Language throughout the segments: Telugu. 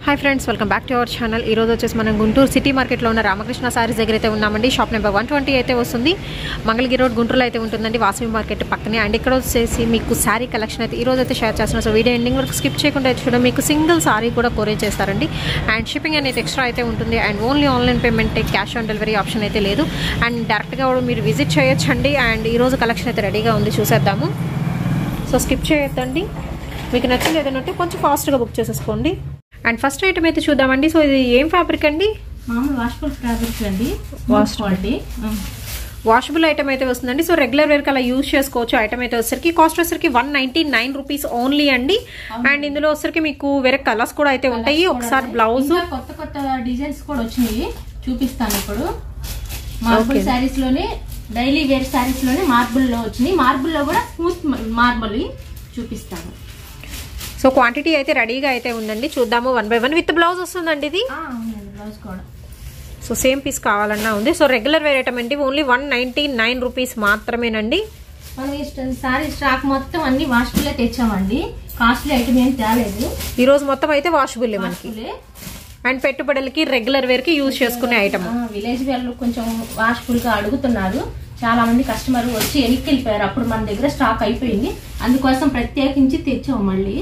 Hi friends welcome back to our channel ఈ రోజు వచ్చేసి మనం గుంటూరు సిటీ మార్కెట్లో ఉన్న రామకృష్ణ సారీస్ దగ్గర అయితే ఉన్నామండి షాప్ నెంబర్ వన్ ట్వంటీ అయితే వస్తుంది మంగళగిరి రోడ్ గుంటూరులో అయితే ఉంటుందండి వాసవి మార్కెట్ పక్కనే అండ్ ఇక్కడ వచ్చేసి మీకు శారీ కలెక్షన్ అయితే ఈ రోజు అయితే షేర్ చేస్తున్నాం సో వీడియో ఎండింగ్ వరకు స్కిప్ చేయకుండా అయితే చూడండి మీకు సింగిల్ సారీ కూడా కొరియర్ చేస్తారండి అండ్ షిప్పింగ్ అనేది ఎక్స్ట్రా అయితే ఉంటుంది and only online payment cash on delivery option అయితే లేదు అండ్ డైరెక్ట్గా కూడా మీరు విజిట్ చేయొచ్చండి అండ్ ఈ రోజు కలెక్షన్ అయితే రెడీగా ఉంది చూసేద్దాము సో స్కిప్ చేయొద్దండి మీకు నచ్చింది ఏదైనా ఉంటే కొంచెం ఫాస్ట్గా బుక్ చేసేసుకోండి అండ్ ఫస్ట్ ఐటమ్ అయితే చూద్దామండి సో ఇది ఏం ఫ్యాబ్రిక్ అండి మామూలు వాష్ఫుల్ ఫ్యాబ్రిక్ అండి Washable. క్వాలిటీ వాషబుల్ ఐటమ్ అయితే వస్తుందండి సో రెగ్యులర్ వేర్కి అలా యూజ్ చేసుకోవచ్చు ఐటమ్ అయితే వచ్చేసరికి కాస్ట్ వచ్చేసరికి one ninety nine rupees only అండి అండ్ ఇందులో వచ్చేసరికి మీకు వేరే కలర్స్ కూడా అయితే ఉంటాయి ఒకసారి బ్లౌజ్ ఇంకా కొత్త కొత్త డిజైన్స్ కూడా వచ్చినాయి చూపిస్తాను ఇప్పుడు మార్బుల్ Okay. శారీస్ లోనే డైలీ వేర్ శారీస్ లోనే మార్బుల్ లో వచ్చినాయి మార్బుల్ లో కూడా స్మూత్ మార్బుల్ చూపిస్తాను సో క్వాంటిటీ అయితే రెడీగా అయితే ఉందండి చూద్దాము one by one with blouse వస్తుందండి ఇది ఆ, అవునండి బ్లౌజ్ కూడా సో సేమ్ పీస్ కావాలన్నా ఉంది సో రెగ్యులర్ వేర్ ఐటమ్ అండి only one ninety nine rupees మాత్రమేనండి మనం ఇష్టం సారీ స్టాక్ మొత్తం అన్ని వాష్ఫుల్ తెచ్చామండి కాస్ట్లీ ఐటమ్ ఏం తేలేదు ఈ రోజు మొత్తం అయితే వాషబుల్ మనకి వాష్ఫుల్లే అండ్ పెట్టుబడులకి రెగ్యులర్ వేర్ కి యూజ్ చేసుకునే ఐటమ్ విలేజ్ వాళ్ళు కొంచెం వాష్ఫుల్ గా అడుగుతున్నారు చాలా మంది కస్టమర్ వచ్చి వెనక్కి వెళ్ళిపోయారు అప్పుడు మన దగ్గర స్టాక్ అయిపోయింది అందుకోసం ప్రత్యేకించి తెచ్చాము మళ్ళీ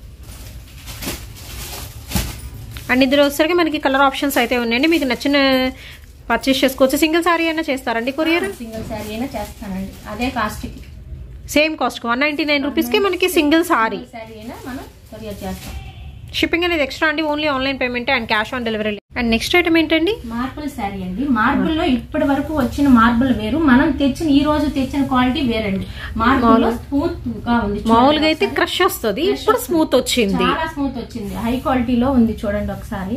అండ్ ఇందులో వచ్చేసరికి మనకి కలర్ ఆప్షన్స్ అయితే ఉన్నాయండి మీకు నచ్చిన పర్చేస్ చేసుకోవచ్చు సింగిల్ సారీ అయినా చేస్తారండి కొరియర్ సింగిల్ శారీ అయినా చేస్తానండి అదే కాస్ట్ కి same cost one ninety nine రూపీస్కి మనకి సింగిల్ సారీ శారీ అయినా మనం కొరియర్ చేస్తాం షిప్పింగ్ అనేది ఎక్స్ట్రా అండి only online payment and cash on delivery and next item ఏంటండి మార్బుల్ శారీ అండి మార్బుల్ లో ఇప్పటి వరకు వచ్చిన మార్బుల్ వేరు మనం తెచ్చిన ఈ రోజు తెచ్చిన క్వాలిటీ వేరండి మార్బుల్ లో స్మూత్ గా ఉంది చూడండి మామూలుగా అయితే ఒకసారి. క్రష్ వస్తుంది ఇప్పుడు స్మూత్ వచ్చింది చాలా స్మూత్ వచ్చింది హై క్వాలిటీలో ఉంది చూడండి ఒకసారి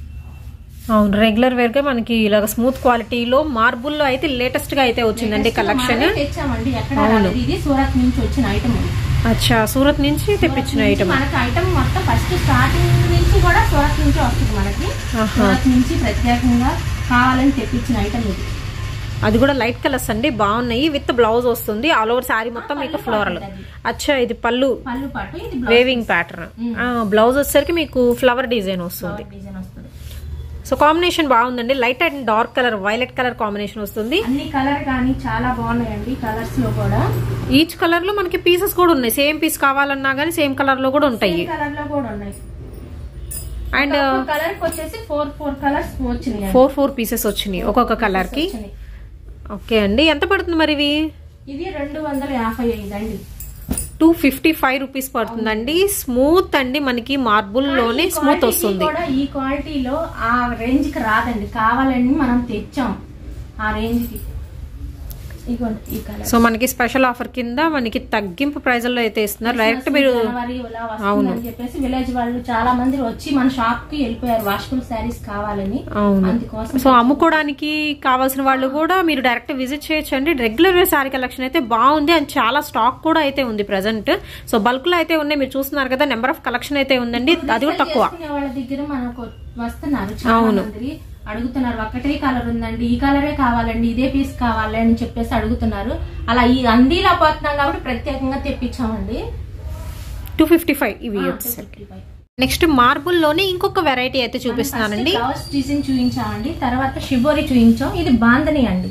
అవును రెగ్యులర్ వేర్ గా మనకి ఇలాగ స్మూత్ క్వాలిటీలో మార్బుల్ లో అయితే లేటెస్ట్ గా అయితే వచ్చిందండి కలెక్షన్ మనమే తెచ్చామండి ఎక్కడ రాలేదు. ఇది సూరత్ నుంచి వచ్చిన ఐటమ్ అచ్చా సూరత్ నుంచి తెప్పించిన ఐటమ్ మనకి ఐటమ్ మొత్తం ఫస్ట్ స్టార్టింగ్ నుంచి కూడా సూరత్ నుంచి వస్తుంది మనకి ఆహా. సూరత్ నుంచి ప్రత్యేకంగా కావాలని తెప్పించిన ఐటమ్ ఇది అది కూడా లైట్ కలర్స్ అండి బాగున్నాయి విత్ బ్లౌజ్ వస్తుంది ఆల్ ఓవర్ శారీ మొత్తం మీకు ఫ్లోరల్ అచ్చా ఇది పళ్ళు పళ్ళు పాటు ఇది వేవింగ్ ప్యాటర్న్ బ్లౌజ్ వచ్చేసరికి మీకు ఫ్లవర్ డిజైన్ వస్తుంది డిజైన్ వస్తుంది సో కాంబినేషన్ బాగుందండి light and dark colour violet colour combination వస్తుంది అన్ని కలర్ కానీ చాలా బాగున్నాయండి కలర్స్ లో కూడా ఈచ్ కలర్ లో మనకి పీసెస్ కూడా ఉన్నాయి సేమ్ పీస్ కావాలన్నా గానీ సేమ్ కలర్ లో కూడా ఉంటాయి కలర్ లో కూడా ఉన్నాయి అండ్ కలర్ కి వచ్చేసి ఫోర్ ఫోర్ కలర్స్ వచ్చినాయి ఫోర్ ఫోర్ పీసెస్ వచ్చినాయి ఒక్కొక్క కలర్ కి వచ్చినాయి. ఓకే అండి ఎంత పడుతుంది మరి ఇవి ఇది రెండు వందల యాభై ఐదు అండి టూ ఫిఫ్టీ ఫైవ్ రూపీస్ పడుతుందండి స్మూత్ అండి మనకి మార్బుల్ లోనే ఈ స్మూత్ క్వాలిటీ వస్తుంది కూడా ఈ క్వాలిటీలో ఆ రేంజ్ కి రాదండి కావాలని మనం తెచ్చాం ఆ రేంజ్ కి ఇదిగోండి ఈ కలర్ సో మనకి స్పెషల్ ఆఫర్ కింద మనకి తగ్గింపు ప్రైజ్ లో అయితే ఇస్తున్నారు డైరెక్ట్ మీరు జనవరి ఇలా వస్తుందని చెప్పేసి విలేజ్ వాళ్ళు చాలా మంది వచ్చి మన షాప్ కి వెళ్ళిపోయారు వాష్ఫుల్ శారీస్ కావాలని అవును అందుకోసం సో అమ్ముకోవడానికి కావాల్సిన వాళ్ళు కూడా మీరు డైరెక్ట్ విజిట్ చేయొచ్చు అండి రెగ్యులర్ వేర్ శారీ కలెక్షన్ అయితే బాగుంది అండ్ చాలా స్టాక్ కూడా అయితే ఉంది ప్రెసెంట్ సో బల్క్ లో అయితే ఉన్నాయి మీరు చూస్తున్నారు కదా నెంబర్ ఆఫ్ కలెక్షన్ అయితే ఉందండి అది కూడా తక్కువ చేసుకునే వాళ్ళ దగ్గర మనకు వస్తున్నారు చాలా మంది అడుగుతున్నారు ఒకటే కలర్ ఉందండి ఈ కలరే కావాలండి ఇదే పీస్ కావాలి అని చెప్పేసి అడుగుతున్నారు అలా ఈ అందిలా పోతున్నాం కాబట్టి ప్రత్యేకంగా తెప్పించామండి టూ ఫిఫ్టీ ఫైవ్ ఇవి వచ్చేసరికి నెక్స్ట్ మార్బుల్ లోనే ఇంకొక వెరైటీ అయితే చూపిస్తున్నానండి బ్లౌజ్ డిజైన్ చూపించామండి తర్వాత షిబోరి చూపించాం ఇది బాందని అండి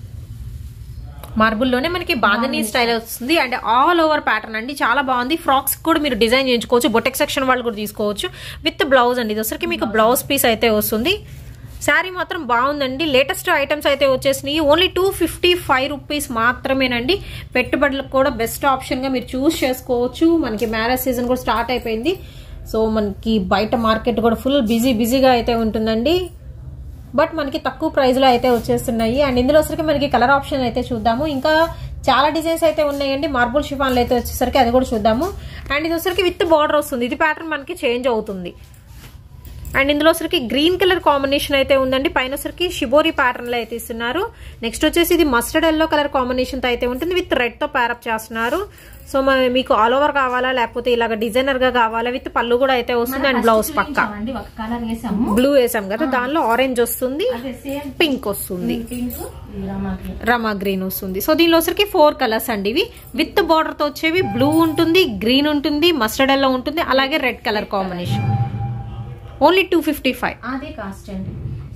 మార్బుల్ లోనే మనకి బాంధనీ స్టైల్ వస్తుంది అండ్ ఆల్ ఓవర్ ప్యాటర్న్ అండి చాలా బాగుంది ఫ్రాక్స్ కూడా మీరు డిజైన్ చేయించుకోవచ్చు బొటెక్ సెక్షన్ వాళ్ళు కూడా తీసుకోవచ్చు విత్ బ్లౌజ్ అండి ఇది వచ్చరికి మీకు బ్లౌజ్ పీస్ అయితే వస్తుంది శారీ మాత్రం బాగుందండి లేటెస్ట్ ఐటమ్స్ అయితే వచ్చేసినాయి only two fifty five rupees మాత్రమేనండి పెట్టుబడులకు కూడా బెస్ట్ ఆప్షన్గా మీరు చూస్ చేసుకోవచ్చు మనకి మ్యారేజ్ సీజన్ కూడా స్టార్ట్ అయిపోయింది సో మనకి బయట మార్కెట్ కూడా ఫుల్ బిజీ బిజీగా అయితే ఉంటుందండి బట్ మనకి తక్కువ ప్రైస్ లో అయితే వచ్చేస్తున్నాయి అండ్ ఇందులో వచ్చరికి మనకి కలర్ ఆప్షన్ అయితే చూద్దాము ఇంకా చాలా డిజైన్స్ అయితే ఉన్నాయండి మార్బుల్ షిఫాన్లు అయితే వచ్చేసరికి అది కూడా చూద్దాము అండ్ ఇది వచ్చరికి విత్ బార్డర్ వస్తుంది ఇది ప్యాటర్న్ మనకి చేంజ్ అవుతుంది అండ్ ఇందులో వచ్చరికి గ్రీన్ కలర్ కాంబినేషన్ అయితే ఉందండి పైన వచ్చరికి షిబోరి ప్యాటర్న్ లో అయితే ఇస్తున్నారు నెక్స్ట్ వచ్చేసి ఇది మస్టర్డ్ ఎల్లో కలర్ కాంబినేషన్ తో అయితే ఉంటుంది విత్ రెడ్ తో ప్యారప్ చేస్తున్నారు సో మ- మీకు ఆల్ ఓవర్ కావాలా లేకపోతే ఇలాగ డిజైనర్ గా కావాలా విత్ పళ్ళు కూడా అయితే వస్తుంది అండ్ బ్లౌజ్ పక్క చూపించామండి ఒక కలర్ వేసాము బ్లూ వేసాం కదా దానిలో ఆరెంజ్ వస్తుంది అదే సేమ్ పింక్ వస్తుంది పింక్ రమాకి రమా గ్రీన్ వస్తుంది సో దీనిలో వచ్చరికి ఫోర్ కలర్స్ అండి ఇవి విత్ బార్డర్ తో వచ్చేవి బ్లూ ఉంటుంది గ్రీన్ ఉంటుంది మస్టర్డ్ ఎల్లో ఉంటుంది అలాగే red colour combination only two fifty five అదే కాస్ట్ అండి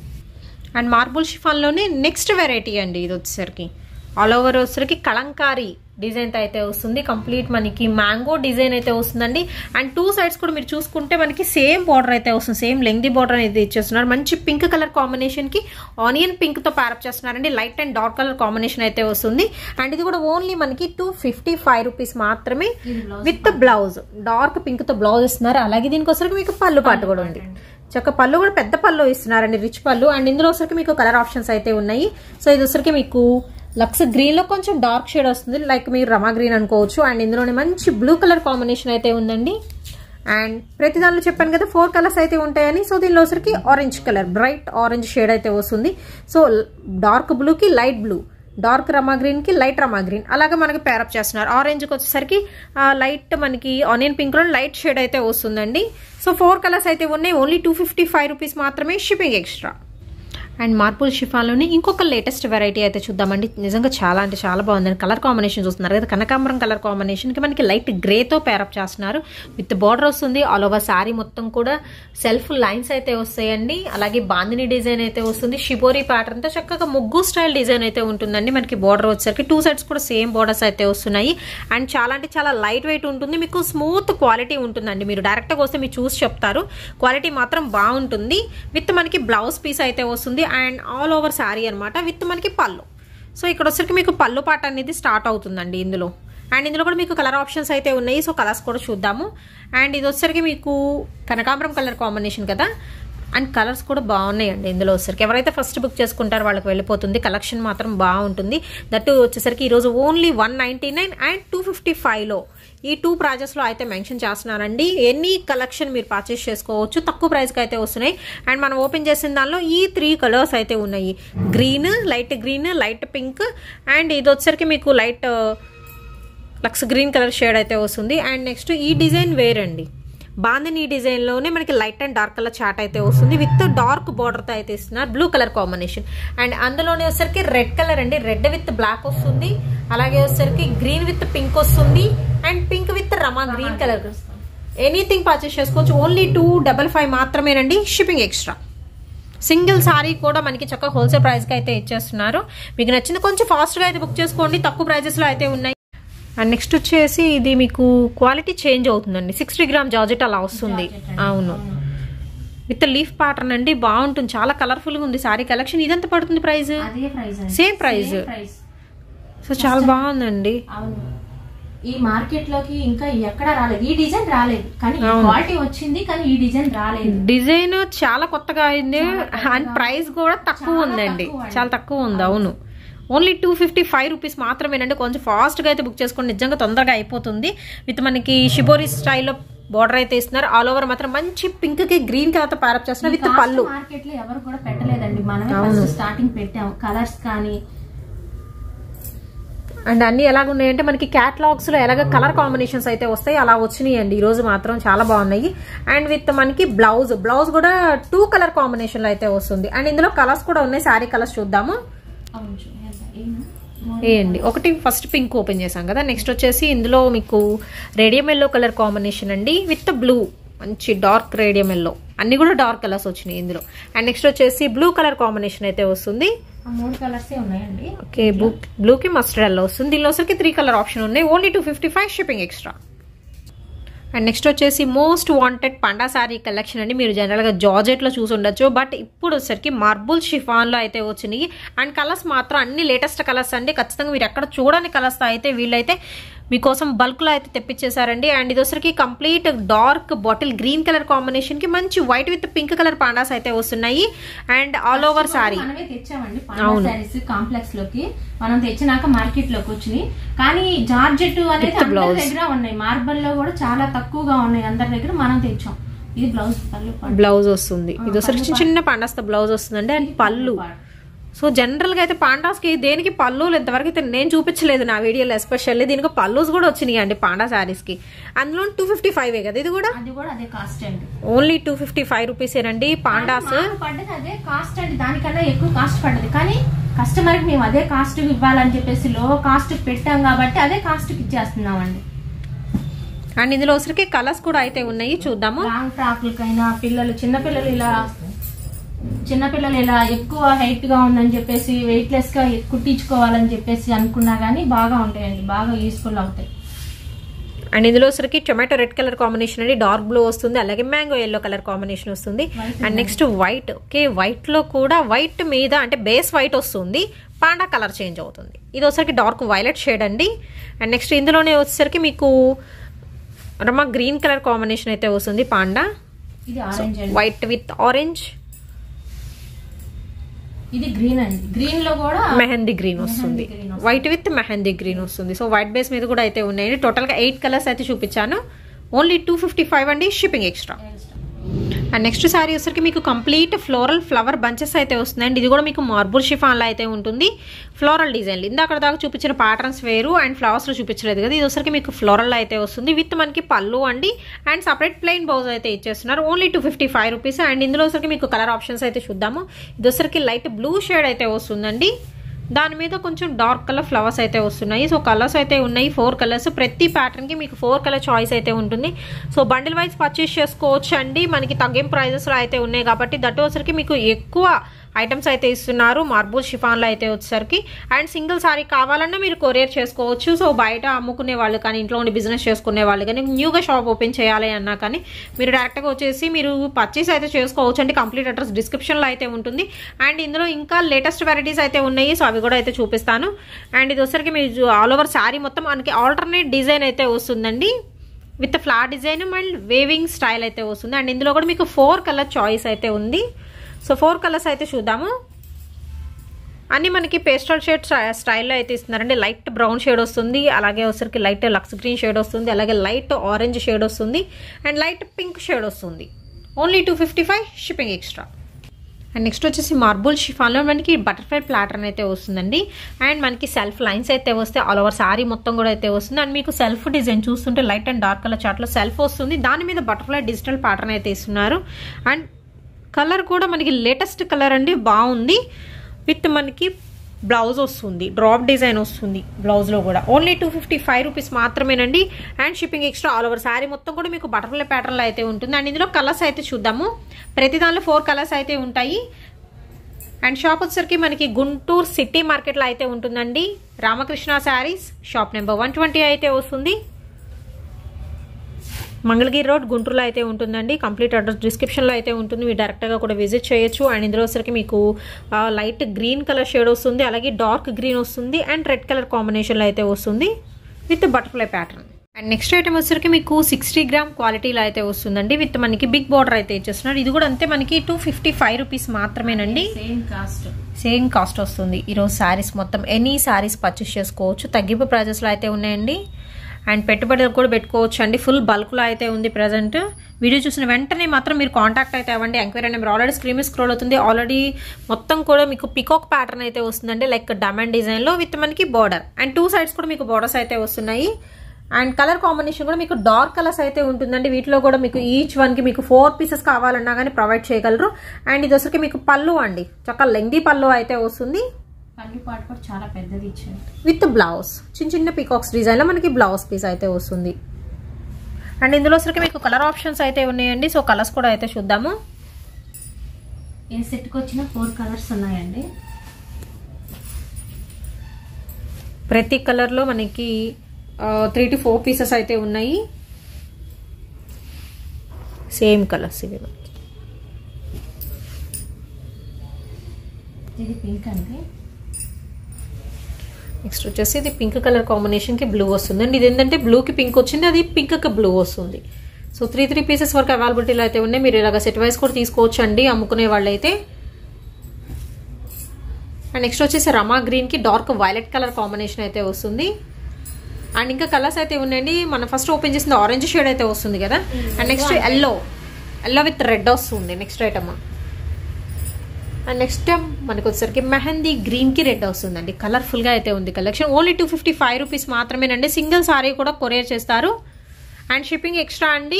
అండ్ మార్బుల్ షిఫాన్లోనే నెక్స్ట్ వెరైటీ అండి ఇది వచ్చేసరికి ఆల్ ఓవర్ వచ్చేసరికి కలంకారీ డిజైన్ అయితే వస్తుంది కంప్లీట్ మనకి మ్యాంగో డిజైన్ అయితే వస్తుందండి అండ్ టూ సైడ్స్ కూడా మీరు చూసుకుంటే మనకి సేమ్ బార్డర్ అయితే వస్తుంది సేమ్ లెంగ్ది బార్డర్ అనేది ఇచ్చేస్తున్నారు మంచి పింక్ కలర్ కాంబినేషన్ కి ఆనియన్ పింక్ తో ప్యారప్ చేస్తున్నారండి light and dark colour combination అయితే వస్తుంది అండ్ ఇది కూడా ఓన్లీ మనకి టూ ఫిఫ్టీ ఫైవ్ రూపీస్ మాత్రమే ఇది blouse with blouse dark pink తో బ్లౌజ్ ఇస్తున్నారు అలాగే దీనికి వచ్చరికి మీకు పళ్ళు పాటు కూడా ఉంది చక్క పళ్ళు కూడా పెద్ద పళ్ళు ఇస్తున్నారండి రిచ్ పళ్ళు అండ్ ఇందులో వచ్చరికి మీకు కలర్ ఆప్షన్స్ అయితే ఉన్నాయి సో ఇది వచ్చరికి మీకు లక్స్ గ్రీన్ లో కొంచెం డార్క్ షేడ్ వస్తుంది లైక్ మీరు రమా గ్రీన్ అనుకోవచ్చు అండ్ ఇందులోనే మంచి బ్లూ కలర్ కాంబినేషన్ అయితే ఉందండి అండ్ ప్రతి దానిలో చెప్పాను కదా ఫోర్ కలర్స్ అయితే ఉంటాయని సో దీనిలో వచ్చరికి orange colour bright orange shade అయితే వస్తుంది సో డార్క్ బ్లూకి light blue dark rama green కి లైట్ రమా గ్రీన్ అలాగే మనకి పేరప్ చేస్తున్నారు ఆరెంజ్ కి వచ్చేసరికి లైట్ మనకి ఆనియన్ పింక్ లో లైట్ షేడ్ అయితే వస్తుందండి సో ఫోర్ కలర్స్ అయితే ఉన్నాయి only two fifty five rupees మాత్రమే షిప్పింగ్ ఎక్స్ట్రా అండ్ మార్పుల్ షిఫాన్లోని ఇంకొక లేటెస్ట్ వెరైటీ అయితే చూద్దామండి నిజంగా చాలా అంటే చాలా బాగుందండి కలర్ కాంబినేషన్ చూస్తున్నారు కదా కనకాంబరం కలర్ కాంబినేషన్కి మనకి లైట్ గ్రేతో పేరప్ చేస్తున్నారు విత్ బార్డర్ వస్తుంది ఆల్ ఓవర్ శారీ మొత్తం కూడా సెల్ఫ్ లైన్స్ అయితే వస్తాయండి అలాగే బాందిని డిజైన్ అయితే వస్తుంది షిబోరి ప్యాటర్న్తో చక్కగా ముగ్గు స్టైల్ డిజైన్ అయితే ఉంటుందండి మనకి బార్డర్ వచ్చేసరికి టూ సైడ్స్ కూడా సేమ్ బార్డర్స్ అయితే వస్తున్నాయి అండ్ చాలా అంటే చాలా లైట్ వెయిట్ ఉంటుంది మీకు స్మూత్ క్వాలిటీ ఉంటుందండి మీరు డైరెక్ట్గా వస్తే మీరు చూసి చెప్తారు క్వాలిటీ మాత్రం బాగుంటుంది విత్ మనకి బ్లౌజ్ పీస్ అయితే వస్తుంది అండ్ ఆల్ ఓవర్ శారీ అనమాట విత్ మనకి పళ్ళు సో ఇక్కడ వచ్చరికి మీకు పళ్ళు పాట అనేది స్టార్ట్ అవుతుందండి ఇందులో అండ్ ఇందులో కూడా మీకు కలర్ ఆప్షన్స్ అయితే ఉన్నాయి సో కలర్స్ కూడా చూద్దాము అండ్ ఇది వచ్చరికి మీకు కనకాంబరం కలర్ కాంబినేషన్ కదా అండ్ కలర్స్ కూడా బాగున్నాయండి ఇందులో వచ్చేసరికి ఎవరైతే ఫస్ట్ బుక్ చేసుకుంటారో వాళ్ళకి వెళ్ళిపోతుంది కలెక్షన్ మాత్రం బాగుంటుంది దట్టు వచ్చేసరికి ఈరోజు only one ninety nine and two fifty ఫైవ్లో ఈ టూ ప్రైజెస్లో అయితే మెన్షన్ చేస్తున్నానండి ఎనీ కలెక్షన్ మీరు పర్చేస్ చేసుకోవచ్చు తక్కువ ప్రైస్కి అయితే వస్తున్నాయి అండ్ మనం ఓపెన్ చేసిన దానిలో ఈ త్రీ కలర్స్ అయితే ఉన్నాయి green light green light pink and ఇది వచ్చరికి మీకు లైట్ లక్స్ గ్రీన్ కలర్ షేడ్ అయితే వస్తుంది అండ్ నెక్స్ట్ ఈ డిజైన్ వేరండి బాందిని డిజైన్లోనే మనకి లైట్ అండ్ డార్క్ కలర్ చాట్ అయితే వస్తుంది విత్ డార్క్ బార్డర్తో అయితే ఇస్తున్నారు బ్లూ కలర్ కాంబినేషన్ అండ్ అందులోనే వచ్చేసరికి రెడ్ కలర్ అండి రెడ్ విత్ బ్లాక్ వస్తుంది అలాగే వచ్చేసరికి గ్రీన్ విత్ పింక్ వస్తుంది and pink with rama green colour anything purchase చేసుకోవచ్చు ఓన్లీ టూ డబల్ ఫైవ్ మాత్రమేనండి షిప్పింగ్ ఎక్స్ట్రా సింగిల్ సారీ కూడా మనకి చక్కగా హోల్సేల్ ప్రైస్కి అయితే ఇచ్చేస్తున్నారు మీకు నచ్చింది కొంచెం ఫాస్ట్గా అయితే బుక్ చేసుకోండి తక్కువ ప్రైజెస్లో అయితే ఉన్నాయి అండ్ నెక్స్ట్ వచ్చేసి ఇది మీకు క్వాలిటీ చేంజ్ అవుతుందండి సిక్స్టీ గ్రామ్ జార్జెట్ అలా వస్తుంది అవును విత్ లీఫ్ ప్యాటర్న్ అండి బాగుంటుంది చాలా కలర్ఫుల్గా ఉంది సారీ కలెక్షన్ ఇదెంత పడుతుంది ప్రైస్ అదే price Same price. Price so చాలా బాగుందండి అవును ఈ మార్కెట్ లోకి ఇంకా ఎక్కడ రాలేదు ఈ డిజైన్ రాలేదు కానీ అవును. క్వాలిటీ వచ్చింది కానీ ఈ డిజైన్ రాలేదు డిజైన్ చాలా కొత్తగా అయింది అండ్ ప్రైస్ కూడా తక్కువ చాలా ఉందండి తక్కువ అండి. చాలా తక్కువ ఉంది అవును only two fifty five rupees మాత్రమేనండి కొంచెం ఫాస్ట్గా అయితే బుక్ చేసుకోండి నిజంగా తొందరగా అయిపోతుంది విత్ మనకి షిబోరి స్టైల్లో బార్డర్ అయితే ఇస్తున్నారు ఆల్ ఓవర్ మాత్రం మంచి పింక్ కి గ్రీన్ కలర్ తో ప్యారప్ చేస్తున్నారు విత్ పళ్ళు మార్కెట్ లో ఎవరు కూడా పెట్టలేదండి మనమే ఫస్ట్ స్టార్టింగ్ పెట్టాం కలర్స్ కానీ అండ్ అన్ని ఎలాగ ఉన్నాయంటే మనకి క్యాటలాగ్స్ లో ఎలాగ కలర్ కాంబినేషన్స్ అయితే వస్తాయి అలా వచ్చినాయి అండి ఈ రోజు మాత్రం చాలా బాగున్నాయి అండ్ విత్ మనకి బ్లౌజ్ బ్లౌజ్ కూడా టూ కలర్ కాంబినేషన్ లో అయితే వస్తుంది అండ్ ఇందులో కలర్స్ కూడా ఉన్నాయి శారీ కలర్స్ చూద్దాము అవును చూడండి. ఏనా? ఏండి ఒకటి ఫస్ట్ పింక్ ఓపెన్ చేసాం కదా నెక్స్ట్ వచ్చేసి ఇందులో మీకు రేడియం ఎల్లో కలర్ కాంబినేషన్ అండి విత్ బ్లూ మంచి డార్క్ రేడియం ఎల్లో అన్ని కూడా డార్క్ కలర్స్ వచ్చినాయి ఇందులో అండ్ నెక్స్ట్ వచ్చేసి బ్లూ కలర్ కాంబినేషన్ అయితే వస్తుంది ఆ మూడు కలర్స్ ఉన్నాయండి ఓకే బ్లూ బ్లూకి మస్టర్డ్ ఎల్లో వస్తుంది దీనిలో వచ్చరికి త్రీ కలర్ ఆప్షన్ ఉన్నాయి only two fifty five shipping extra and next వచ్చేసి most wanted panda sari collection అండి మీరు జనరల్గా జార్జెట్లో చూసి ఉండొచ్చు బట్ ఇప్పుడు వచ్చేసరికి మార్బుల్ షిఫాన్లో అయితే వచ్చినాయి అండ్ కలర్స్ మాత్రం అన్ని లేటెస్ట్ కలర్స్ అండి ఖచ్చితంగా మీరు ఎక్కడ చూడని కలర్స్ అయితే వీళ్ళైతే మీకోసం బల్క్లో అయితే తెప్పించేశారండి అండ్ ఇది వచ్చరికి complete dark bottle green colour కాంబినేషన్కి మంచి white with pink colour pandas అయితే వస్తున్నాయి అండ్ ఆల్ ఓవర్ శారీ మనమే తెచ్చామండి అవును. సారీస్ కాంప్లెక్స్ లోకి మనం తెచ్చినాక మార్కెట్ లోకి వచ్చినాయి కానీ జార్జెట్ అనేది With అందరి blouse. దగ్గర ఉన్నాయి మార్బల్ లో కూడా చాలా తక్కువగా ఉన్నాయి అందరి దగ్గర మనం తెచ్చాం ఇది బ్లౌజ్ పళ్ళు పాటు. బ్లౌజ్ వస్తుంది ఆ, ఇది వచ్చరికి చిన్న చిన్న పాండాస్తో బ్లౌజ్ వస్తుందండి అండ్ పళ్ళు పాటు. సో జనరల్ గా అయితే పాండాస్కి దేనికి పళ్ళులు ఇంతవరకు అయితే నేను చూపించలేదు నా వీడియోలో ఎస్పెషల్లీ దీనికి పళ్ళుస్ కూడా వచ్చినాయి అండి పాండా శారీస్ కి అందులో టూ ఫిఫ్టీ ఫైవ్ కదా ఇది కూడా అది కూడా అదే కాస్ట్ అండి only two fifty five rupees ఏనండి పాండాస్ మాకు పడ్డది అదే కాస్ట్ అండి దానికన్నా ఎక్కువ కాస్ట్ పడ్డది కానీ కస్టమర్ కి మేము అదే కాస్ట్ ఇవ్వాలని చెప్పేసి లో కాస్ట్ పెట్టాం కాబట్టి అదే కాస్ట్ కి ఇచ్చేస్తున్నాం అండి అండ్ ఇందులో వచ్చరికి కలర్స్ కూడా అయితే ఉన్నాయి చూద్దాము లాంగ్ ఫ్రాక్లకైనా పిల్లలు చిన్న పిల్లలు ఇలా చిన్న పిల్లలు ఇలా ఎక్కువ హైట్ గా ఉందని చెప్పేసి వెయిట్ లెస్ గా కుట్టించుకోవాలని చెప్పేసి అనుకున్నా గానీ బాగా ఉంటాయండి బాగా యూస్ఫుల్ అవుతాయి అండ్ ఇందులో వచ్చరికి టొమాటో రెడ్ కలర్ కాంబినేషన్ అండి డార్క్ బ్లూ వస్తుంది అలాగే మ్యాంగో ఎల్లో కలర్ కాంబినేషన్ వస్తుంది White and next white okay white లో కూడా వైట్ మీద అంటే బేస్ వైట్ వస్తుంది పాండా కలర్ చేంజ్ అవుతుంది ఇది వచ్చరికి డార్క్ వైలెట్ షేడ్ అండి అండ్ నెక్స్ట్ ఇందులోనే వచ్చేసరికి మీకు రమ గ్రీన్ కలర్ కాంబినేషన్ అయితే వస్తుంది పాండా ఇది ఆరెంజ్ అండి వైట్ విత్ ఆరెంజ్ ఇది గ్రీన్ అండి గ్రీన్ లో కూడా మెహందీ గ్రీన్ వస్తుంది mehndi green white with mehndi green వస్తుంది సో వైట్ బేస్ మీద కూడా అయితే ఉన్నాయండి టోటల్ గా ఎయిట్ కలర్స్ అయితే చూపించాను ఓన్లీ టూ ఫిఫ్టీ ఫైవ్ అండి shipping extra and next sari వచ్చరికి మీకు కంప్లీట్ ఫ్లోరల్ ఫ్లవర్ బంచెస్ అయితే వస్తున్నాయండి ఇది కూడా మీకు మార్బుల్ షిఫాన్లో అయితే ఉంటుంది ఫ్లోరల్ డిజైన్లు ఇందాక దాకా చూపించిన ప్యాటర్న్స్ వేరు అండ్ ఫ్లవర్స్లో చూపించలేదు కదా ఇది వచ్చరికి మీకు ఫ్లోరల్ అయితే వస్తుంది విత్ మనకి పళ్ళు అండి అండ్ సపరేట్ ప్లెయిన్ బౌజ్ అయితే ఇచ్చేస్తున్నారు only two fifty five rupees and ఇందులో వచ్చరికి మీకు కలర్ ఆప్షన్స్ అయితే చూద్దాము ఇది వచ్చరికి లైట్ బ్లూ షేడ్ అయితే వస్తుందండి దాని మీద కొంచెం డార్క్ కలర్ ఫ్లవర్స్ అయితే వస్తున్నాయి సో కలర్స్ అయితే ఉన్నాయి ఫోర్ కలర్స్ ప్రతి ప్యాటర్న్ కి మీకు ఫోర్ కలర్ చాయిస్ అయితే ఉంటుంది సో బండిల్ వైజ్ పర్చేస్ చేసుకోవచ్చు అండి మనకి తగ్గింపు ప్రైజెస్ లో అయితే ఉన్నాయి కాబట్టి దట్ వచ్చరికి మీకు ఎక్కువ ఐటమ్స్ అయితే ఇస్తున్నారు మార్బుల్ షిఫాన్లో అయితే వచ్చేసరికి అండ్ సింగిల్ సారీ కావాలన్నా మీరు కొరియర్ చేసుకోవచ్చు సో బయట అమ్ముకునే వాళ్ళు కానీ ఇంట్లో ఉండి బిజినెస్ చేసుకునే వాళ్ళు కానీ న్యూగా షాప్ ఓపెన్ చేయాలి అన్నా కానీ మీరు డైరెక్ట్గా వచ్చేసి మీరు పర్చేస్ అయితే చేసుకోవచ్చు అండి కంప్లీట్ అడ్రస్ డిస్క్రిప్షన్లో అయితే ఉంటుంది అండ్ ఇందులో ఇంకా లేటెస్ట్ వెరైటీస్ అయితే ఉన్నాయి సో అవి కూడా అయితే చూపిస్తాను అండ్ ఇది వచ్చరికి మీరు ఆల్ ఓవర్ శారీ మొత్తం మనకి ఆల్టర్నేట్ డిజైన్ అయితే వస్తుందండి with flat design and weaving style అయితే వస్తుంది అండ్ ఇందులో కూడా మీకు ఫోర్ కలర్ చాయిస్ అయితే ఉంది సో ఫోర్ కలర్స్ అయితే చూద్దాము అన్ని మనకి పేస్టల్ షేడ్ స్టైల్లో అయితే ఇస్తున్నారండి లైట్ బ్రౌన్ షేడ్ వస్తుంది అలాగే వచ్చరికి లైట్ లక్స్ గ్రీన్ షేడ్ వస్తుంది అలాగే లైట్ ఆరెంజ్ షేడ్ వస్తుంది అండ్ లైట్ పింక్ షేడ్ వస్తుంది only two fifty five shipping extra and next వచ్చేసి మార్బుల్ షిఫాన్లో మనకి బటర్ఫ్లై ప్లాటర్న్ అయితే వస్తుందండి అండ్ మనకి సెల్ఫ్ లైన్స్ అయితే వస్తే ఆల్ ఓవర్ సారీ మొత్తం కూడా అయితే వస్తుంది అండ్ మీకు సెల్ఫ్ డిజైన్ చూస్తుంటే లైట్ అండ్ డార్క్ కలర్ చాట్లో సెల్ఫ్ వస్తుంది దాని మీద బటర్ఫ్లై డిజిటల్ ప్యాటర్న్ అయితే ఇస్తున్నారు అండ్ కలర్ కూడా మనకి లేటెస్ట్ కలర్ అండి బాగుంది విత్ మనకి బ్లౌజ్ వస్తుంది డ్రాప్ డిజైన్ వస్తుంది బ్లౌజ్లో కూడా only two fifty five rupees మాత్రమేనండి and shipping extra all over sari మొత్తం కూడా మీకు బటర్ఫ్లై ప్యాటర్న్లో అయితే ఉంటుంది అండ్ ఇందులో కలర్స్ అయితే చూద్దాము ప్రతి దానిలో ఫోర్ కలర్స్ అయితే ఉంటాయి అండ్ షాప్ వచ్చేసరికి మనకి గుంటూరు సిటీ మార్కెట్లో అయితే ఉంటుందండి Ramakrishna saris shop number one twenty అయితే వస్తుంది మంగళగిరి రోడ్ గుంటూరులో అయితే ఉంటుందండి కంప్లీట్ అడ్రస్ డిస్క్రిప్షన్లో అయితే ఉంటుంది మీరు డైరెక్ట్గా కూడా విజిట్ చేయొచ్చు అండ్ ఇందులో వచ్చరికి మీకు లైట్ గ్రీన్ కలర్ షేడ్ వస్తుంది అలాగే డార్క్ గ్రీన్ వస్తుంది అండ్ రెడ్ కలర్ కాంబినేషన్లో అయితే వస్తుంది with butterfly pattern and next item వచ్చరికి మీకు సిక్స్టీ గ్రామ్ క్వాలిటీలో అయితే వస్తుందండి విత్ మనకి బిగ్ బార్డర్ అయితే ఇచ్చేస్తున్నారు ఇది కూడా అంతే మనకి టూ ఫిఫ్టీ ఫైవ్ రూపీస్ మాత్రమేనండి సేమ్ కాస్ట్ సేమ్ కాస్ట్ వస్తుంది ఈరోజు శారీస్ మొత్తం ఎనీ శారీస్ పర్చేస్ చేసుకోవచ్చు తగ్గింపు ప్రైజెస్లో అయితే ఉన్నాయండి అండ్ పెట్టుబడులు కూడా పెట్టుకోవచ్చు అండి ఫుల్ బల్క్లో అయితే ఉంది ప్రజెంట్ వీడియో చూసిన వెంటనే మాత్రం మీరు కాంటాక్ట్ అయితే అవ్వండి ఎంక్వైరీ నెంబర్ ఆల్రెడీ స్క్రీన్ మీద స్క్రోల్ అవుతుంది ఆల్రెడీ మొత్తం కూడా మీకు పికాక్ ప్యాటర్న్ అయితే వస్తుందండి లైక్ డైమండ్ డిజైన్లో విత్ మనకి బార్డర్ అండ్ టూ సైడ్స్ కూడా మీకు బార్డర్స్ అయితే వస్తున్నాయి అండ్ కలర్ కాంబినేషన్ కూడా మీకు డార్క్ కలర్స్ అయితే ఉంటుందండి వీటిలో కూడా మీకు ఈచ్ వన్కి మీకు ఫోర్ పీసెస్ కావాలన్నా కానీ ప్రొవైడ్ చేయగలరు అండ్ ఇది వచ్చరికి మీకు పళ్ళు అండి చక్కగా లెంగ్దీ పళ్ళు అయితే వస్తుంది పళ్ళు పాటు కూడా చాలా పెద్దది ఇచ్చారు విత్ బ్లౌజ్ చిన్న చిన్న పీకాక్స్ డిజైన్లో మనకి బ్లౌజ్ పీస్ అయితే వస్తుంది అండ్ ఇందులో వచ్చరికి మీకు కలర్ ఆప్షన్స్ అయితే ఉన్నాయండి సో కలర్స్ కూడా అయితే చూద్దాము ఏ సెట్కి వచ్చిన ఫోర్ కలర్స్ ఉన్నాయండి ప్రతి కలర్లో మనకి త్రీ టు ఫోర్ పీసెస్ అయితే ఉన్నాయి సేమ్ కలర్స్ ఇవి మనకి ఇది పింక్ అండి నెక్స్ట్ వచ్చేసి ఇది పింక్ కలర్ కాంబినేషన్కి బ్లూ వస్తుంది అండి ఇది ఏంటంటే బ్లూకి పింక్ వచ్చింది అది పింక్కి బ్లూ వస్తుంది సో త్రీ త్రీ పీసెస్ వరకు అవైలబిలిటీలో అయితే ఉన్నాయి మీరు ఇలాగ సెట్ వైస్ కూడా తీసుకోవచ్చు అండి అమ్ముకునే వాళ్ళైతే అండ్ నెక్స్ట్ వచ్చేసి రమా గ్రీన్కి డార్క్ వైలెట్ కలర్ కాంబినేషన్ అయితే వస్తుంది అండ్ ఇంకా కలర్స్ అయితే ఉన్నాయండి మనం ఫస్ట్ ఓపెన్ చేసింది ఆరెంజ్ షేడ్ అయితే వస్తుంది కదా and next yellow yellow with red వస్తుంది నెక్స్ట్ ఐటమ్ అండ్ నెక్స్ట్ మనకు వచ్చేసరికి మెహందీ గ్రీన్కి రెడ్ వస్తుందండి కలర్ఫుల్గా అయితే ఉంది collection only two fifty five rupees మాత్రమేనండి సింగిల్ సారీ కూడా కొరియర్ చేస్తారు అండ్ షిప్పింగ్ ఎక్స్ట్రా అండి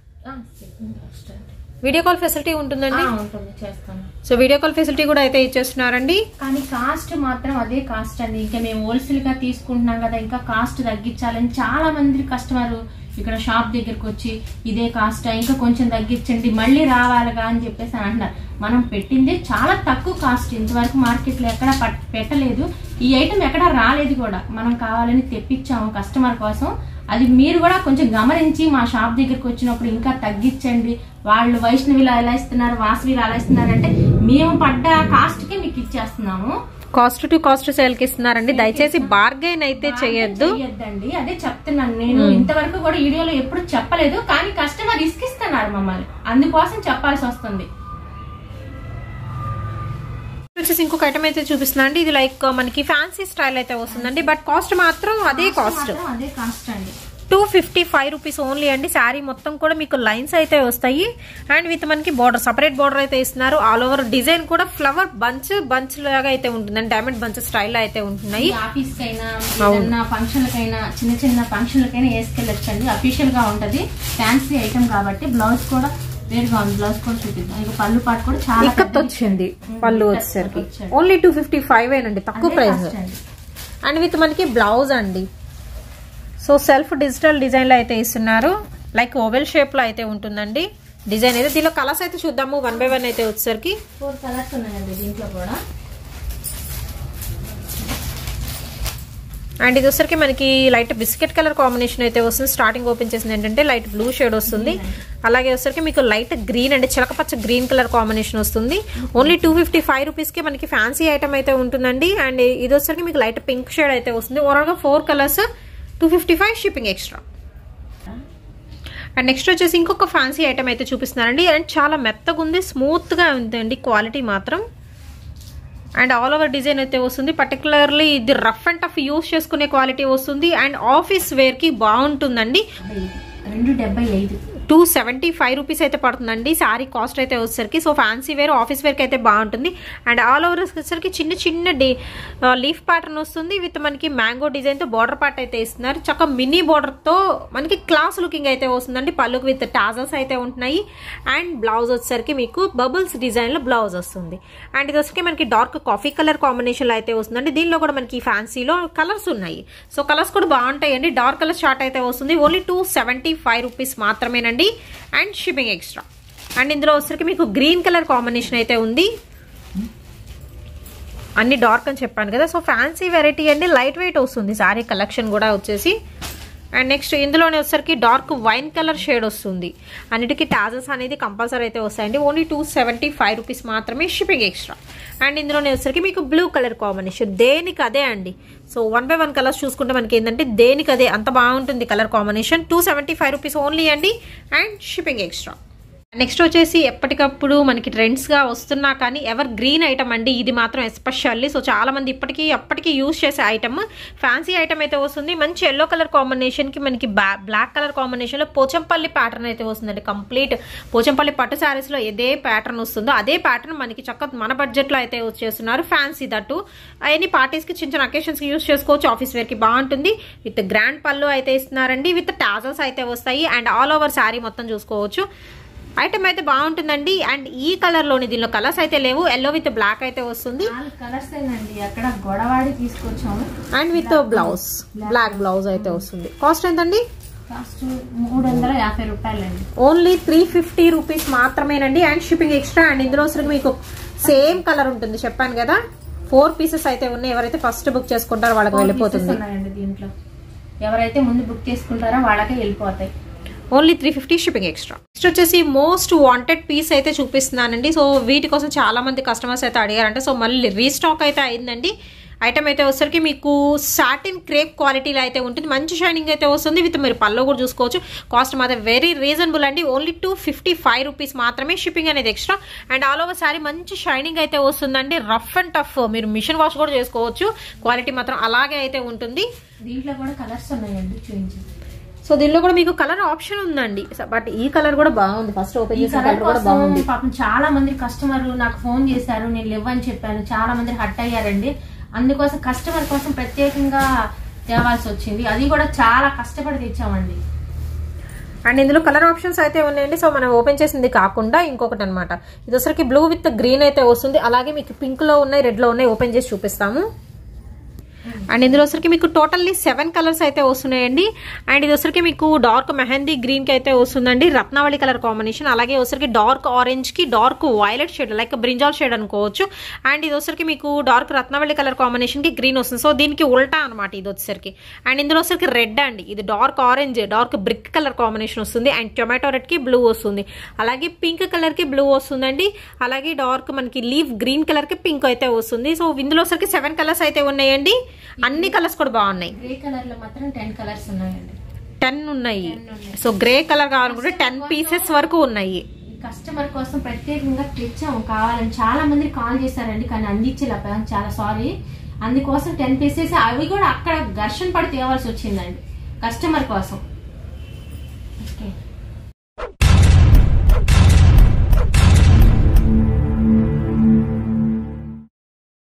వీడియో కాల్ ఫెసిలిటీ ఉంటుందండి ఉంటుంది చేస్తాను సో వీడియో కాల్ ఫెసిలిటీ కూడా అయితే ఇచ్చేస్తున్నారండి కానీ కాస్ట్ మాత్రం అదే కాస్ట్ అండి ఇంకా మేము హోల్సేల్ గా తీసుకుంటున్నాం కదా ఇంకా కాస్ట్ తగ్గించాలని చాలా మంది కస్టమర్ ఇక్కడ షాప్ దగ్గరికి వచ్చి ఇదే కాస్ట్ ఇంకా కొంచెం తగ్గించండి మళ్ళీ రావాలిగా అని చెప్పేసి అని అంటున్నారు మనం పెట్టింది చాలా తక్కువ కాస్ట్ ఇంతవరకు మార్కెట్లో ఎక్కడ పట్- పెట్టలేదు ఈ ఐటమ్ ఎక్కడ రాలేదు కూడా మనం కావాలని తెప్పించాము కస్టమర్ కోసం అది మీరు కూడా కొంచెం గమనించి మా షాప్ దగ్గరికి వచ్చినప్పుడు ఇంకా తగ్గించండి వాళ్ళు వైష్ణవిలో ఎలా ఇస్తున్నారు వాసవిలో ఎలా ఇస్తున్నారు అంటే మేము పడ్డ కాస్ట్ కి మీకు ఇచ్చేస్తున్నాము కాస్ట్ టు కాస్ట్ సేల్ కి ఇస్తున్నారండి దయచేసి బార్గెన్ అయితే చేయొద్దు చెయ్యొద్దండి అదే చెప్తున్నాను నేను ఇంతవరకు కూడా వీడియోలో ఎప్పుడు చెప్పలేదు కానీ కస్టమర్ ఇస్తున్నారు మమ్మల్ని అందుకోసం చెప్పాల్సి వస్తుంది వచ్చేసి ఇంకొక ఐటమ్ అయితే చూపిస్తున్నా అండి ఇది లైక్ మనకి ఫ్యాన్సీ స్టైల్ అయితే వస్తుందండి బట్ కాస్ట్ మాత్రం అదే కాస్ట్ మాత్రం అదే కాస్ట్ అండి two fifty five rupees only అండి శారీ మొత్తం కూడా మీకు లైన్స్ అయితే వస్తాయి అండ్ విత్ మనకి బార్డర్ సపరేట్ బార్డర్ అయితే ఇస్తున్నారు ఆల్ ఓవర్ డిజైన్ కూడా ఫ్లవర్ బంచ్ బంచ్ లాగా అయితే ఉంటుందండి డైమండ్ బంచ్ స్టైల్ అయితే ఉంటున్నాయి ఆఫీస్ కైనా ఏదన్నా ఫంక్షన్ కైనా చిన్న చిన్న ఫంక్షన్లకైనా వేసుకెళ్ళొచ్చండి అఫీషియల్ గా ఉంటది ఫ్యాన్సీ ఐటమ్ కాబట్టి బ్లౌజ్ కూడా వేరుగా ఉంది బ్లౌజ్ కూడా చూపిద్దాం ఇక పళ్ళు పాటు కూడా చాలా ఇక్కత్ పెద్దది. వచ్చింది పళ్ళు వచ్చేసరికి వచ్చాడు. ఓన్లీ టూ ఫిఫ్టీ ఫైవ్ ఏనండి తక్కువ అదే ప్రైస్ cost అండి. అండ్ విత్ మనకి బ్లౌజ్ అండి సో సెల్ఫ్ డిజిటల్ డిజైన్ లో అయితే ఇస్తున్నారు లైక్ ఓవెల్ షేప్ లో అయితే ఉంటుందండి డిజైన్ అయితే దీనిలో కలర్స్ అయితే చూద్దాము వన్ బై వన్ అయితే వచ్చేసరికి ఫోర్ కలర్స్ ఉన్నాయండి దీంట్లో కూడా అండ్ ఇది వచ్చరికి మనకి లైట్ బిస్కెట్ కలర్ కాంబినేషన్ అయితే వస్తుంది స్టార్టింగ్ ఓపెన్ చేసింది ఏంటంటే లైట్ బ్లూ షేడ్ వస్తుంది అలాగే వచ్చరికి మీకు లైట్ గ్రీన్ అండి చిలకపచ్చ గ్రీన్ కలర్ కాంబినేషన్ వస్తుంది ఓన్లీ టూ ఫిఫ్టీ ఫైవ్ రూపీస్కి మనకి ఫ్యాన్సీ ఐటమ్ అయితే ఉంటుందండి అండ్ ఇది వచ్చరికి మీకు లైట్ పింక్ షేడ్ అయితే వస్తుంది ఓవరాల్గా four colours two fifty five shipping extra and next వచ్చేసి ఇంకొక ఫ్యాన్సీ ఐటమ్ అయితే చూపిస్తున్నారండి అండ్ చాలా మెత్తగా ఉంది స్మూత్గా ఉందండి క్వాలిటీ మాత్రం అండ్ ఆల్ ఓవర్ డిజైన్ అయితే వస్తుంది పర్టికులర్లీ ఇది రఫ్ అండ్ టఫ్ యూస్ చేసుకునే క్వాలిటీ వస్తుంది అండ్ ఆఫీస్ వేర్ కి బాగుంటుందండి డెబ్బై ఐదు. రెండు డెబ్బై ఐదు టూ సెవెంటీ ఫైవ్ రూపీస్ అయితే పడుతుందండి శారీ కాస్ట్ అయితే వచ్చేసరికి సో ఫ్యాన్సీ వేర్ ఆఫీస్ వేర్కి అయితే బాగుంటుంది అండ్ ఆల్ ఓవర్ వచ్చేసరికి చిన్న చిన్న డి లీఫ్ ప్యాటర్న్ వస్తుంది విత్ మనకి మ్యాంగో డిజైన్తో బార్డర్ పార్ట్ అయితే ఇస్తున్నారు చక్క మినీ బార్డర్తో మనకి క్లాస్ లుకింగ్ అయితే వస్తుందండి పళ్ళుకి విత్ టాజల్స్ అయితే ఉంటున్నాయి అండ్ బ్లౌజ్ వచ్చేసరికి మీకు బబుల్స్ డిజైన్లో బ్లౌజ్ వస్తుంది అండ్ ఇది వచ్చేసరికి మనకి డార్క్ కాఫీ కలర్ కాంబినేషన్లో అయితే వస్తుందండి దీనిలో కూడా మనకి ఫ్యాన్సీలో కలర్స్ ఉన్నాయి సో కలర్స్ కూడా బాగుంటాయండి డార్క్ కలర్ షార్ట్ అయితే వస్తుంది only two seventy five rupees మాత్రమేనండి అండ్ షిప్పింగ్ ఎక్స్ట్రా అండ్ ఇందులో వచ్చరికి మీకు గ్రీన్ కలర్ కాంబినేషన్ అయితే ఉంది అన్ని డార్క్ అని చెప్పాను కదా సో ఫ్యాన్సీ వెరైటీ అండి లైట్ వెయిట్ వస్తుంది సారీ కలెక్షన్ కూడా వచ్చేసి అండ్ నెక్స్ట్ ఇందులోనే వచ్చరికి డార్క్ వైన్ కలర్ షేడ్ వస్తుంది అన్నిటికీ టాజెస్ అనేది కంపల్సరీ అయితే వస్తాయండి only two seventy five rupees మాత్రమే షిప్పింగ్ ఎక్స్ట్రా అండ్ ఇందులోనే వచ్చరికి మీకు బ్లూ కలర్ కాంబినేషన్ దేనికి అదే అండి so one by one colours చూసుకుంటే మనకి ఏంటంటే దేనికి అదే అంత బాగుంటుంది colour combination two seventy five rupees only అండి అండ్ షిప్పింగ్ ఎక్స్ట్రా నెక్స్ట్ వచ్చేసి ఎప్పటికప్పుడు మనకి ట్రెండ్స్ గా వస్తున్నా కానీ ఎవర్ గ్రీన్ ఐటమ్ అండి ఇది మాత్రం ఎస్పెషల్లీ సో చాలా మంది ఇప్పటికీ అప్పటికి యూజ్ చేసే ఐటమ్ ఫ్యాన్సీ ఐటమ్ అయితే వస్తుంది మంచి ఎల్లో కలర్ కాంబినేషన్ కి మనకి బ్లాక్ కలర్ కాంబినేషన్ లో పోచంపల్లి ప్యాటర్న్ అయితే వస్తుందండి కంప్లీట్ పోచంపల్లి పట్టు శారీస్ లో ఏదే ప్యాటర్న్ వస్తుందో అదే ప్యాటర్న్ మనకి చక్క మన బడ్జెట్ లో అయితే వచ్చేస్తున్నారు ఫ్యాన్సీ దట్టు అవన్నీ పార్టీస్ కి చిన్న చిన్న అకేషన్స్ కి యూజ్ చేసుకోవచ్చు ఆఫీస్ వేర్ కి బాగుంటుంది విత్ గ్రాండ్ పళ్ళు అయితే ఇస్తున్నారండి విత్ టాజల్స్ అయితే వస్తాయి అండ్ ఆల్ ఓవర్ శారీ మొత్తం చూసుకోవచ్చు ఐటమ్ అయితే బాగుంటుందండి అండ్ ఈ కలర్ లోని దీనిలో కలర్స్ అయితే లేవు ఎల్లో విత్ బ్లాక్ అయితే వస్తుంది నాలుగు కలర్స్ ఏనండి అక్కడ గొడవాడి తీసుకొచ్చాము and with blouse black blouse అయితే వస్తుంది కాస్ట్ ఎంతండి కాస్ట్ మూడు వందల యాభై రూపాయలండి ఓన్లీ త్రీ ఫిఫ్టీ రూపీస్ మాత్రమేనండి అండ్ షిప్పింగ్ ఎక్స్ట్రా అండ్ ఇందులో వచ్చరికి మీకు సేమ్ కలర్ ఉంటుంది చెప్పాను కదా ఫోర్ పీసెస్ అయితే ఉన్నాయి ఎవరైతే ఫస్ట్ బుక్ చేసుకుంటారో వాళ్ళకి Four వెళ్ళిపోతుంది pieces ఉన్నాయండి దీంట్లో ఎవరైతే ముందు బుక్ చేసుకుంటారో వాళ్ళకే వెళ్ళిపోతాయి only three fifty shipping extra next వచ్చేసి మోస్ట్ వాంటెడ్ పీస్ అయితే చూపిస్తున్నానండి సో వీటి కోసం చాలా మంది కస్టమర్స్ అయితే అడిగారంటే సో మళ్ళీ రీస్టాక్ అయితే అయిందండి ఐటమ్ అయితే వచ్చరికి మీకు సాటిన్ క్రేప్ క్వాలిటీలో అయితే ఉంటుంది మంచి షైనింగ్ అయితే వస్తుంది విత్ మీరు పల్లో కూడా చూసుకోవచ్చు కాస్ట్ మాత్రం వెరీ రీజనబుల్ అండి only two fifty five rupees మాత్రమే షిప్పింగ్ అనేది extra and all over sari మంచి షైనింగ్ అయితే వస్తుందండి రఫ్ అండ్ టఫ్ మీరు మిషన్ వాష్ కూడా చేసుకోవచ్చు క్వాలిటీ మాత్రం అలాగే అయితే ఉంటుంది దీంట్లో కూడా కలర్స్ ఉన్నాయండి చూపించి సో దీనిలో కూడా మీకు కలర్ ఆప్షన్ ఉందండి బట్ ఈ కలర్ కూడా బాగుంది ఫస్ట్ ఓపెన్ ఈ చేసిన కలర్ కలర్ కూడా కోసం బాగుంది పాపం చాలా మంది కస్టమర్ నాకు ఫోన్ చేశారు నేను లేవని చెప్పాను చాలా మంది హట్ అయ్యారండి అందుకోసం కస్టమర్ కోసం ప్రత్యేకంగా తేవాల్సి వచ్చింది అది కూడా చాలా కష్టపడి తెచ్చామండి అండ్ ఇందులో కలర్ ఆప్షన్స్ అయితే ఉన్నాయండి సో మనం ఓపెన్ చేసింది కాకుండా ఇంకొకటి అనమాట ఇది వచ్చరికి బ్లూ విత్ గ్రీన్ అయితే వస్తుంది అలాగే మీకు పింక్ లో ఉన్నాయి రెడ్ లో ఉన్నాయి ఓపెన్ చేసి చూపిస్తాము అండ్ ఇందులో వచ్చరికి మీకు టోటల్లీ సెవెన్ కలర్స్ అయితే వస్తున్నాయండి అండ్ ఇది వచ్చరికి మీకు డార్క్ మెహందీ గ్రీన్ కి అయితే వస్తుందండి రత్నావళి కలర్ కాంబినేషన్ అలాగే వచ్చరికి డార్క్ ఆరెంజ్ కి dark violet shade like brinjal shade అనుకోవచ్చు అండ్ ఇది వచ్చరికి మీకు డార్క్ రత్నావళి కలర్ కాంబినేషన్ కి గ్రీన్ వస్తుంది సో దీనికి ఉల్టా అనమాట ఇది వచ్చేసరికి అండ్ ఇందులో వచ్చరికి రెడ్ అండి ఇది dark orange dark brick colour combination వస్తుంది అండ్ టొమాటో రెడ్ కి బ్లూ వస్తుంది అలాగే పింక్ కలర్ కి బ్లూ వస్తుందండి అలాగే డార్క్ మనకి లీఫ్ గ్రీన్ కలర్ కి పింక్ అయితే వస్తుంది సో ఇందులో వచ్చరికి సెవెన్ కలర్స్ అయితే ఉన్నాయండి అన్ని కలర్స్ కూడా బాగున్నాయి గ్రే కలర్ లో మాత్రం టెన్ కలర్స్ ఉన్నాయండి టెన్ ఉన్నాయి సో గ్రే కలర్ కావాలనుకుంటే టెన్ పీసెస్ వరకు ఉన్నాయి ఈ కస్టమర్ కోసం ప్రత్యేకంగా తెచ్చాము కావాలని చాలా మంది కాల్ చేశారండి కానీ అందించలేకపోయాం చాలా సారీ అందుకోసం టెన్ పీసెస్ అవి కూడా అక్కడ ఘర్షణ పడి తేవాల్సి వచ్చిందండి కస్టమర్ కోసం